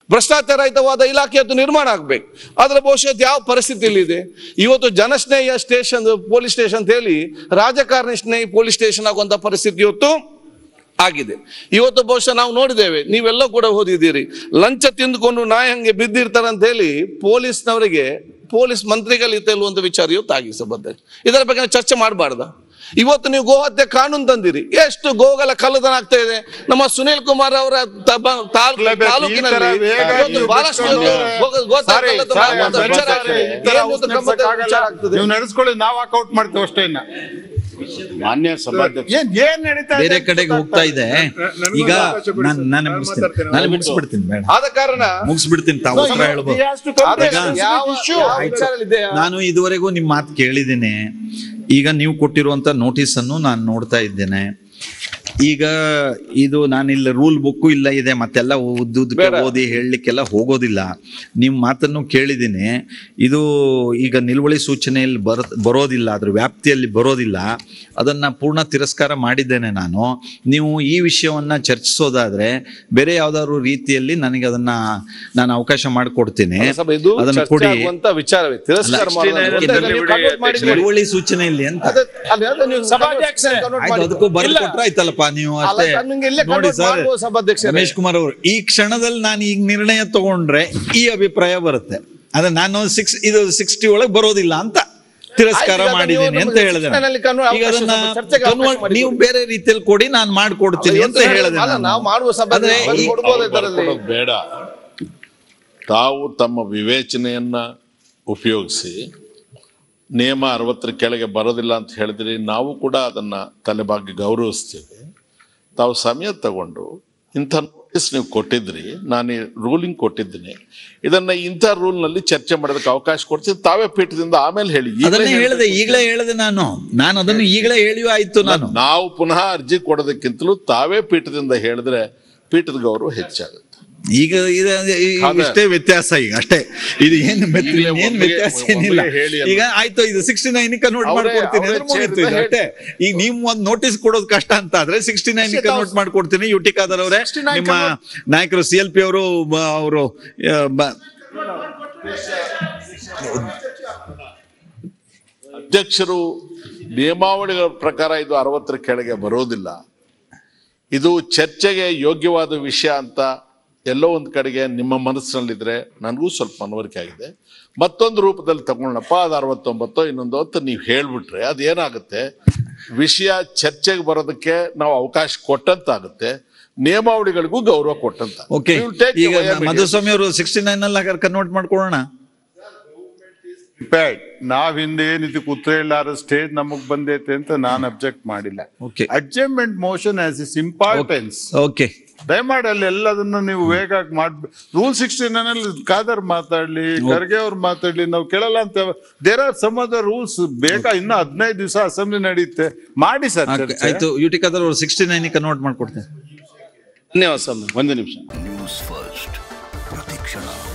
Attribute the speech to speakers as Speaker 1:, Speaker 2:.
Speaker 1: ಭ್ರಷ್ಟಾಚಾರಹಿತವಾದ ಇಲಾಖೆಯದ್ದು ನಿರ್ಮಾಣ ಆಗ್ಬೇಕು ಆದ್ರೆ ಬಹುಶಃ ಇದು ಯಾವ ಪರಿಸ್ಥಿತಿಯಲ್ಲಿ ಇದೆ ಇವತ್ತು ಜನಸ್ನೇಹಿ ಸ್ಟೇಷನ್ ಪೊಲೀಸ್ ಸ್ಟೇಷನ್ ಅಂತ ಹೇಳಿ ರಾಜಕಾರಣಿ ಸ್ನೇಹಿ ಪೊಲೀಸ್ ಸ್ಟೇಷನ್ ಆಗುವಂತ ಪರಿಸ್ಥಿತಿ ಇವತ್ತು ಆಗಿದೆ ಇವತ್ತು ಬಹುಶಃ ನಾವು ನೋಡಿದ್ದೇವೆ ನೀವೆಲ್ಲ ಕೂಡ ಓದಿದ್ದೀರಿ ಲಂಚ ತಿಂದುಕೊಂಡು ನಾಯಿ ಹಂಗೆ ಬಿದ್ದಿರ್ತಾರೆ ಅಂತ ಹೇಳಿ ಪೊಲೀಸ್ನವರಿಗೆ ಪೊಲೀಸ್ ಮಂತ್ರಿಗಳಿತ್ತು ಅನ್ನುವಂಥ ವಿಚಾರ ಇವತ್ತು ಆಗಿದೆ ಸಭೆ ಇದರ ಬಗ್ಗೆ ನಾವು ಚರ್ಚೆ ಮಾಡಬಾರ್ದ ಇವತ್ತು ನೀವು ಗೋಹತ್ಯೆ ಕಾನೂನು ತಂದಿರಿ ಎಷ್ಟು ಗೋಗಳ ಕಳ್ಳತನ ಆಗ್ತಾ ಇದೆ ನಮ್ಮ ಸುನೀಲ್ ಕುಮಾರ್ ಅವರ ತಬ- ತಾಲ್-
Speaker 2: ಇರ್ಲೇಬೇಕು.
Speaker 1: ತಾಲೂಕಿನಲ್ಲಿ
Speaker 2: ಈ ತರ ವೇಗ
Speaker 1: ಇವತ್ತು
Speaker 2: ನೀವು
Speaker 1: ಬಹಳಷ್ಟು
Speaker 2: ಬಿಟ್ಕೊಂಡು-
Speaker 1: ಗೋ- ಗೋಹತ್ಯೆ
Speaker 2: ಸಾರಿ,
Speaker 1: ಕಳ್ಳತನ
Speaker 2: ಸಾರಿ,
Speaker 1: ಆಗುವಂಥ
Speaker 2: ಒಂದ್
Speaker 1: ವಿಚಾರ
Speaker 2: ನಿಮಿಷ
Speaker 1: ಆಗ್ತದೆ.
Speaker 2: ಈ ತರ
Speaker 1: ಏನು ಅಂತ ಗಮ್ಮತ್ತು
Speaker 2: ನಡೆಸಕ್ಕಾಗಲ್ಲ.
Speaker 1: ವಿಚಾರ ಆಗ್ತದೆ.
Speaker 2: ನೀವು ನಡೆಸ್ಕೊಳ್ಳಿ ನಾವು ವಾಕೌಟ್ ಮಾಡ್ತೇವೆ ಅಷ್ಟೇ ಇನ್ನ
Speaker 3: ಮಾನ್ಯ ಸಭಾಧ್ಯಕ್ಷ
Speaker 2: ಏನ್ ಏನ್ ನಡೀತಾ ಇದೆ
Speaker 4: ಬೇರೆ
Speaker 2: ಅಂತ
Speaker 4: ಕಡೆಗೆ ಹೋಗ್ತಾ ಇದೆ
Speaker 5: ನನಗೂ
Speaker 4: ಈಗ
Speaker 5: ಅವಕಾಶ ಬಿಡಿ
Speaker 4: ನಾನು
Speaker 5: ಸರ್.
Speaker 4: ನಾನು
Speaker 5: ನಾನು
Speaker 4: ಮುಗಿಸ್ತೀನಿ
Speaker 5: ಮಾತಾಡ್ತೇನೆ.
Speaker 4: ನಾನು ಮುಗಿಸ್ಬಿಡ್ತೀನಿ ಬೇಡ
Speaker 1: ಆದ ಕಾರಣ
Speaker 4: ಮುಗಿಸ್ಬಿಡ್ತೀನಿ ತಾವು ಉತ್ತರ ಹೇಳ್ಬೋದು
Speaker 2: He has to come
Speaker 1: ಆದ್ರೆ
Speaker 2: to a
Speaker 1: ಯಾವ
Speaker 2: specific issue.
Speaker 1: ಯಾವ ವಿಚಾರದಲ್ಲಿದೆಯಾ?
Speaker 4: ನಾನು ಇದುವರೆಗೂ ನಿಮ್ಮ ಮಾತು ಕೇಳಿದ್ದೀನಿ ಈಗ ನೀವು ಕೊಟ್ಟಿರುವಂತ ನೋಟಿಸ್ ಅನ್ನು ನಾನು ನೋಡ್ತಾ ಇದ್ದೇನೆ ಈಗ ಇದು ನಾನಿಲ್ಲ ರೂಲ್ ಬುಕ್ಕು ಇಲ್ಲ ಇದೆ ಮತ್ತೆಲ್ಲ ಉದ್ದುದಕ್ಕೆ
Speaker 1: ಬೇಡ.
Speaker 4: ಓದಿ ಹೇಳಲಿಕ್ಕೆಲ್ಲ ಹೋಗೋದಿಲ್ಲ ನಿಮ್ಮ ಮಾತನ್ನು ಕೇಳಿದ್ದೀನಿ ಇದು ಈಗ ನಿಲುವಳಿ ಸೂಚನೆಯಲ್ಲಿ ಬರ ಬರೋದಿಲ್ಲ ಅದ್ರ ವ್ಯಾಪ್ತಿಯಲ್ಲಿ ಬರೋದಿಲ್ಲ ಅದನ್ನ ಪೂರ್ಣ ತಿರಸ್ಕಾರ ಮಾಡಿದ್ದೇನೆ ನಾನು ನೀವು ಈ ವಿಷಯವನ್ನ ಚರ್ಚಿಸೋದಾದ್ರೆ ಬೇರೆ ಯಾವ್ದಾದ್ರು ರೀತಿಯಲ್ಲಿ ನನಗೆ ಅದನ್ನ ನಾನು ಅವಕಾಶ ಮಾಡಿಕೊಡ್ತೀನಿ
Speaker 1: ಸಭೆ ಇದು
Speaker 4: ಅದನ್ನ
Speaker 1: ಚರ್ಚೆ
Speaker 4: ಕೊಡಿ
Speaker 1: ಆಗುವಂತ ವಿಚಾರವೇ ತಿರಸ್ಕಾರ
Speaker 4: ಅಲ್ಲ,
Speaker 1: ಮಾಡೋದು
Speaker 4: ಅಷ್ಟೇ
Speaker 1: ಅಂತ
Speaker 4: ಇದರಲ್ಲಿ
Speaker 1: ನೀವು convert ಮಾಡಿ ನೋಡಿ.
Speaker 4: ನಿಲುವಳಿ ಸೂಚನೆಯಲ್ಲಿ ಅಂತ
Speaker 1: ಅದೇ- ಅದೇ- ಅದೇ ನೀವು
Speaker 5: ಸಭಾಧ್ಯಕ್ಷರೇ,
Speaker 1: convert
Speaker 4: ಆಯ್ತು
Speaker 1: ಮಾಡಿ.
Speaker 4: ಅದಕ್ಕೂ
Speaker 5: ಇಲ್ಲ.
Speaker 4: ಬರ್ಕೊಟ್ರೆ ಆಯ್ತಲ್ಲಪ್ಪ ನೀವು
Speaker 1: ಅಲ್ಲ,
Speaker 4: ಅಷ್ಟೇ
Speaker 1: ನಾನು ನಿಮ್ಗೆ ಇಲ್ಲೇ
Speaker 4: ನೋಡಿ
Speaker 1: convert
Speaker 4: ಸರ್
Speaker 1: ಮಾಡ್ಬೋದು ಸಭಾಧ್ಯಕ್ಷರೇ.
Speaker 4: ರಮೇಶ್ ಕುಮಾರ್ ಅವರು ಈ ಕ್ಷಣದಲ್ಲಿ ನಾನು ಈಗ ನಿರ್ಣಯ ತಗೊಂಡ್ರೆ ಈ ಅಭಿಪ್ರಾಯ ಬರುತ್ತೆ ಅದೇ ನಾನು ಸಿಕ್ಸ್ ಇದು ಸಿಕ್ಸ್ಟಿ ಒಳಗೆ ಬರೋದಿಲ್ಲ ಅಂತ ತಿರಸ್ಕಾರ
Speaker 1: ಆಯ್ತು, ಈಗ
Speaker 4: ಮಾಡಿದ್ದೀನಿ
Speaker 1: ನೀವು
Speaker 4: ಅಂತ
Speaker 1: ನಮಗೆ
Speaker 4: ಹೇಳಿದೆ
Speaker 1: 69 ನಲ್ಲಿ convert
Speaker 4: ಈಗ
Speaker 1: ಅವಕಾಶ
Speaker 4: ಅದನ್ನ
Speaker 1: ಸ್ವಲ್ಪ ಚರ್ಚೆಗೆ ಅವಕಾಶ
Speaker 4: convert-
Speaker 1: ಮಾಡಿ
Speaker 4: ನೀವು
Speaker 1: ಕೊಡಿ.
Speaker 4: ಬೇರೆ ರೀತಿಯಲ್ಲಿ ಕೊಡಿ ನಾನು ಮಾಡ್ಕೊಡ್ತೀನಿ ಅಂತ
Speaker 1: ಅಲ್ಲ,
Speaker 4: ಹೇಳಿದೆ
Speaker 1: ಅಲ್ಲ,
Speaker 4: ನಾನು.
Speaker 1: ನಾವು ಮಾಡುವ ಸಭೆ
Speaker 4: ಆದ್ರೆ ಈ-
Speaker 1: ಕೊಡ್ಬೋದು ಇದರಲ್ಲಿ
Speaker 3: ಬರ್ಕೊಡೋದು ಬೇಡ ತಾವು ತಮ್ಮ ವಿವೇಚನೆಯನ್ನ ಉಪಯೋಗಿಸಿ ನಿಯಮ ಅರವತ್ತರ ಕೆಳಗೆ ಬರೋದಿಲ್ಲ ಅಂತ ಹೇಳಿದ್ರಿ ನಾವು ಕೂಡ ಅದನ್ನ ತಲೆಬಾಗಿ ಗೌರವಿಸ್ತೀವಿ ತಾವು ಸಮಯ ತಗೊಂಡು ಇಂಥ ನೋಟಿಸ್ ನೀವು ಕೊಟ್ಟಿದ್ರಿ ನಾನು ರೂಲಿಂಗ್ ಕೊಟ್ಟಿದ್ದೀನಿ ಇದನ್ನ ಇಂಥ ರೂಲ್ನಲ್ಲಿ ಚರ್ಚೆ ಮಾಡೋದಕ್ಕೆ ಅವಕಾಶ ಕೊಡ್ತೀನಿ ತಾವೇ ಪೀಠದಿಂದ ಆಮೇಲೆ ಹೇಳಿ ಈಗಲೇ
Speaker 4: ಅದನ್ನೇ ಹೇಳಿದೆ
Speaker 3: ಹೇಳ್ಬೇಕು.
Speaker 4: ಈಗಲೇ ಹೇಳಿದೆ ನಾನು ನಾನು ಅದನ್ನು ಈಗಲೇ ಹೇಳಿಯೂ ಆಯ್ತು ನಾನು
Speaker 3: ನಾವು ಪುನಃ ಅರ್ಜಿ ಕೊಡೋದಕ್ಕಿಂತಲೂ ತಾವೇ ಪೀಠದಿಂದ ಹೇಳಿದ್ರೆ ಪೀಠದ ಗೌರವ ಹೆಚ್ಚಾಗುತ್ತೆ
Speaker 4: ಈಗ ಇದು ಈಗ
Speaker 3: ಅದೇ.
Speaker 4: ಇಷ್ಟೇ ವ್ಯತ್ಯಾಸ ಈಗ ಅಷ್ಟೇ ಇದು ಏನು ಮೆತ್-
Speaker 3: ಈಗಲೇ
Speaker 4: ಏನ್
Speaker 3: ಒಮ್ಮೆಗೆ-
Speaker 4: ವ್ಯತ್ಯಾಸ ಏನಿಲ್ಲ
Speaker 3: ಒಮ್ಮೆಗೆ ಹೇಳಿ ಅಲ್ಲ.
Speaker 4: ಈಗ ಆಯ್ತು ಇದು ಸಿಕ್ಸ್ಟಿ ನೈನ್ ಕನ್ವರ್ಟ್
Speaker 3: ಅವ್ರೇ-
Speaker 4: ಮಾಡ್ಕೊಡ್ತೀನಿ
Speaker 3: ಅವ್ರೇ
Speaker 4: ಅಂದ್ರೆ ಮುಗೀತು ಇದು
Speaker 3: ಚೇರ್ನ
Speaker 4: ಅಷ್ಟೇ ಈಗ ನೀವು ಒಂದು ನೋಟಿಸ್ ಕೊಡೋದು ಕಷ್ಟ ಅಂತ ಆದ್ರೆ ಸಿಕ್ಸ್ಟಿ ನೈನ್
Speaker 3: ಅಷ್ಟೇ
Speaker 4: ಕನ್ವರ್ಟ್
Speaker 3: ತಾವು-
Speaker 4: ಮಾಡ್ಕೊಡ್ತೀನಿ ಯುಟಿಕಾದರ್ ಅವರೇ
Speaker 3: 69
Speaker 4: ನಿಮ್ಮ ನಾಯಕರು ಸಿ ಎಲ್ ಪಿ ಅವರು ಅವರು
Speaker 3: ಅಧ್ಯಕ್ಷರು ನಿಯಮಾವಳಿಗಳ ಪ್ರಕಾರ ಇದು ಅರವತ್ತರ ಕೆಳಗೆ ಬರೋದಿಲ್ಲ ಇದು ಚರ್ಚೆಗೆ ಯೋಗ್ಯವಾದ ವಿಷಯ ಅಂತ ಎಲ್ಲೋ ಒಂದು ಕಡೆಗೆ ನಿಮ್ಮ ಮನಸ್ಸಿನಲ್ಲಿದ್ರೆ ನನಗೂ ಸ್ವಲ್ಪ ಮನವರಿಕೆ ಆಗಿದೆ ಮತ್ತೊಂದು ರೂಪದಲ್ಲಿ ತಗೊಳ್ಳಪ್ಪ ಅದು ಅರವತ್ತೊಂಬತ್ತೋ ಇನ್ನೊಂದು ಅಂತ ನೀವು ಹೇಳ್ಬಿಟ್ರೆ ಅದೇನಾಗುತ್ತೆ ವಿಷಯ ಚರ್ಚೆಗೆ ಬರೋದಕ್ಕೆ ನಾವು ಅವಕಾಶ ಕೊಟ್ಟಂತಾಗುತ್ತೆ ನಿಯಮಾವಳಿಗಳಿಗೂ ಗೌರವ ಕೊಟ್ಟಂತ
Speaker 4: ಓಕೆ ಈಗ ಮಧುಸ್ವಾಮಿ ಅವರು ಸಿಕ್ಸ್ಟಿ ನೈನ್ ಅಲ್ಲಿ ಹಾಗಾದ್ರೆ ಕನ್ವರ್ಟ್ ಮಾಡ್ಕೊಳ್ಳೋಣ
Speaker 2: Prepared. ನಾವ್ ಹಿಂದೆ ಏನಿದಕ್ಕೆ ಉತ್ತರ ಹೇಳಾರ ಸ್ಟೇಜ್ ನಮಗ್ ಬಂದೈತೆ ಅಂತ ನಾನ್ ಅಬ್ಜೆಕ್ಟ್ ಮಾಡಿಲ್ಲ
Speaker 4: Okay.
Speaker 2: Adjustment motion as is importance
Speaker 4: okay
Speaker 2: ದಯಮಾಡಿ ಅಲ್ಲಿ ಎಲ್ಲದನ್ನ ನೀವು ವೇಗ ಮಾಡ್ ರೂಲ್ ಸಿಕ್ಸ್ಟೀನ್ ಅಲ್ಲಿ ಖಾದರ್ ಮಾತಾಡ್ಲಿ ಖರ್ಗೆ ಅವ್ರು ಮಾತಾಡ್ಲಿ ನಾವು ಕೇಳಲ್ಲ ಅಂತ there are some other rules ಬೇಗ ಇನ್ನ ಹದಿನೈದು ದಿವಸ ಅಸೆಂಬ್ಲಿ ನಡೆಯುತ್ತೆ ಮಾಡಿ ಸರ್
Speaker 4: ಆಯ್ತು ಯುಟಿಕಾದರ್ ಅವರು ಸಿಕ್ಸ್ಟಿ ನೈನ್ ಕನ್ವರ್ಟ್ ಮಾಡ್ಕೊಡ್ತೀನಿ
Speaker 1: ಧನ್ಯವಾದ ಸ್ವಾಮಿ
Speaker 3: ಒಂದು ನಿಮಿಷ
Speaker 6: ನ್ಯೂಸ್ ಫಸ್ಟ್ ಪ್ರತಿಕ್ಷಣ